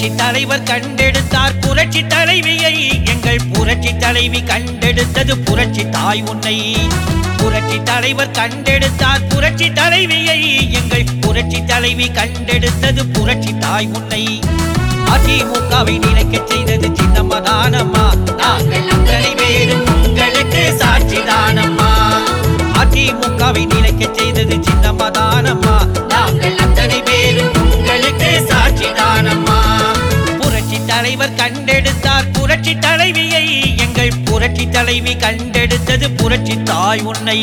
புரட்சி தலைவர் கண்டெடுத்தார் புரட்சி தலைவியை எங்கள் புரட்சி தலைவி கண்டெடுத்தது புரட்சி தாய் உன்னை புரட்சி தலைவர் கண்டெடுத்தார் புரட்சி தலைவியை எங்கள் புரட்சி தலைவி கண்டெடுத்தது புரட்சி தாய் உன்னை அதிமுகவை நிலைக்க செய்தது சின்னம்மா தானம்மா நாங்கள் அத்தனை பேரும் உங்களுக்கு சாட்சி தானம்மா அதிமுகவை நிலைக்க செய்தது சின்னம்மா தானம்மா நாங்கள் அத்தனை பேரும் உங்களுக்கு சாட்சி தானம்மா புரட்சி தலைவர் கண்டெடுத்தார் புரட்சி தலைவியை எங்கள் புரட்சி தலைவி கண்டெடுத்தது புரட்சி தாய் உன்னை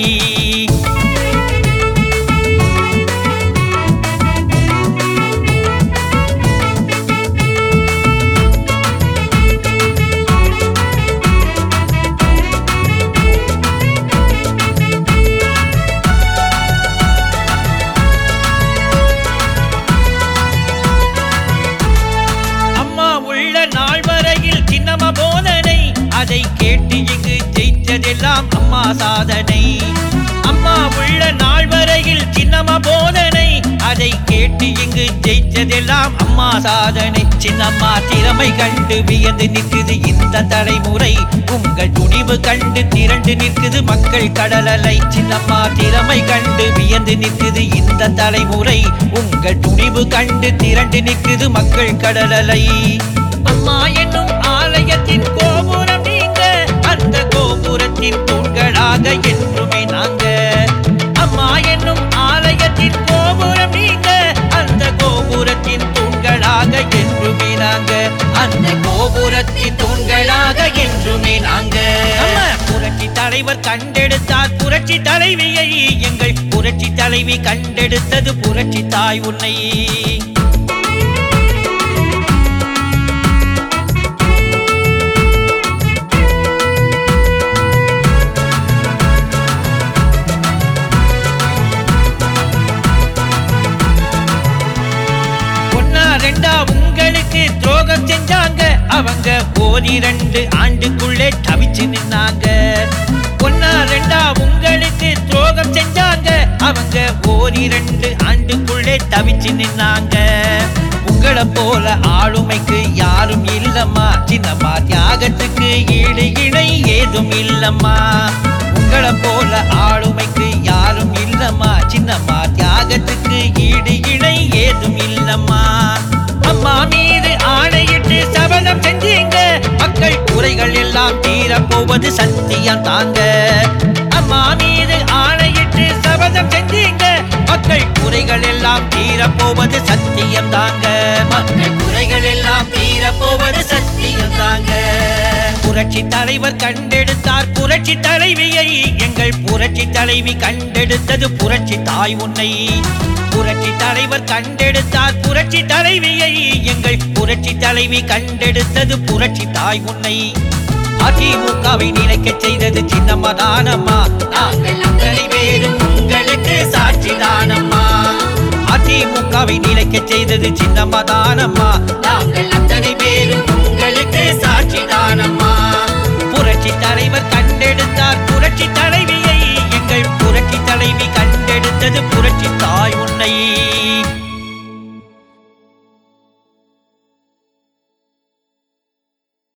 அம்மா உள்ள நாள் வரையில் சின்னம போதனை அதை கேட்டு இங்கு ஜெயித்ததெல்லாம் அம்மா சாதனை அம்மா உள்ள நாள் வரையில் சின்னம போதனை அதை கேட்டு இங்கு ஜெயித்ததெல்லாம் அம்மா சாதனை சின்னம்மா திறமை கண்டு வியந்து நிற்குது இந்த தலைமுறை உங்கள் துணிவு கண்டு திரண்டு நிற்குது மக்கள் கடலலை சின்னம்மா திறமை கண்டு வியந்து நிற்குது இந்த தலைமுறை உங்கள் துணிவு கண்டு திரண்டு நிற்குது மக்கள் கடலலை அம்மா என்னும் ஆலயத்தின் கோபுரம் நீங்க அந்த கோபுரத்தின் தூண்களாக என்றுமே நாங்க அம்மா என்னும் ஆலயத்தின் கோபுரம் நீங்க அந்த கோபுரத்தின் தூண்களாக என்றுமே நாங்க அந்த கோபுரத்தின் தூண்களாக என்றுமே நாங்க நம்ம புரட்சி தலைவர் கண்டெடுத்தார் புரட்சி தலைவியை எங்கள் புரட்சி தலைவி கண்டெடுத்தது புரட்சி தாய் உன்னை ஒன்னா ரெண்டா உங்களுக்கு துரோகம் செஞ்சாங்க அவங்க ஓரிரண்டு ஆண்டுக்குள்ளே தவிச்சு நின்னாங்க ஒன்னா ரெண்டா உங்களுக்கு துரோகம் செஞ்சாங்க அவங்க ஓரிரண்டு ஆண்டுக்குள்ளே தவிச்சு நின்னாங்க உங்களை போல ஆளுமைக்கு யாரும் இல்லம்மா சின்னம்மா தியாகத்துக்கு ஈடு இணை ஏதும் இல்லம்மா உங்களை போல ஆளுமைக்கு யாரும் இல்லம்மா சின்னம்மா தியாகத்துக்கு ஈடு இணை ஏதும் இல்லம்மா அம்மா மீது ஆணையிட்டு சபதம் செஞ்சீங்க மக்கள் குறைகள் எல்லாம் தீரப்போவது சத்தியம் தாங்க அம்மா மீது ஆணையிட்டு சபதம் செஞ்சீங்க மக்கள் குறைகள் எல்லாம் தீரப்போவது சத்தியம் தாங்க மக்கள் குறைகள் எல்லாம் தீரப்போவது சத்தியம் தாங்க புரட்சி தலைவர் கண்டெடுத்தார் புரட்சி தலைவியை எங்கள் புரட்சி தலைவி கண்டெடுத்தது புரட்சி தாய் உன்னை புரட்சி தலைவர் கண்டெடுத்தார் புரட்சி தலைவியை எங்கள் புரட்சி தலைவி கண்டெடுத்தது புரட்சி தாய் உன்னை அதிமுகவை நிலைக்க செய்தது சின்னம்மா தானம்மா நாங்கள் அத்தனை பேரும் உங்களுக்கு சாட்சி தானம்மா அதிமுகவை நிலைக்க செய்தது சின்னம்மா தானம்மா நாங்கள் அத்தனை பேரும் உங்களுக்கு சாட்சி தானம்மா புரட்சி தலைவர் கண்டெடுத்த